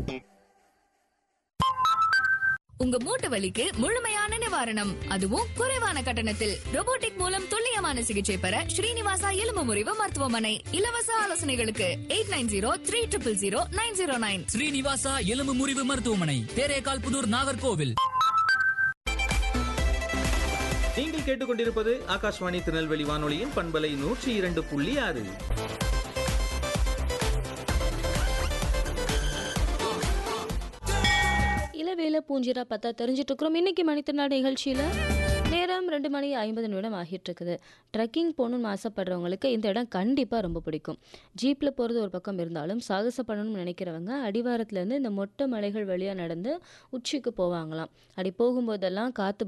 உங்க மூட்டு வலிக்கு முழுமையான நிவாரணம் அதுவும் குறைவான கட்டணத்தில் robotic மூலம் துல்லியமான சிகிச்சை பெற ஸ்ரீனிவாசா எலும்பு முறிவு மருத்துவமனை இலவச ஆலோசனைகளுக்கு eight nine zero three triple zero nine zero nine Srinivasa எலும்பு முறிவு மருத்துவமனை தேரேகால் புதூர் நாகர்கோவில் நீங்கள் கேட்டுக்கொண்டிருப்பது ஆகாஷ்வாணி திருநெல்வேலி வானொலியின் பண்பலை நூற்றி இரண்டு புள்ளி ஆறு இளவேல பூஞ்சிரா பார்த்தா தெரிஞ்சிட்டு இருக்கிறோம் இன்னைக்கு மணித்திருநாள் நிகழ்ச்சியில் நேரம் ரெண்டு மணி ஐம்பது நிமிடம் ஆகிட்டு இருக்குது ட்ரெக்கிங் போகணும்னு ஆசைப்படுறவங்களுக்கு இந்த இடம் கண்டிப்பாக ரொம்ப பிடிக்கும் ஜீப்பில் போகிறது ஒரு பக்கம் இருந்தாலும் சாகசப்படணும்னு நினைக்கிறவங்க அடிவாரத்துலேருந்து இந்த மொட்டை மலைகள் வழியாக நடந்து உச்சிக்கு போவாங்களாம் அப்படி போகும்போதெல்லாம் காற்று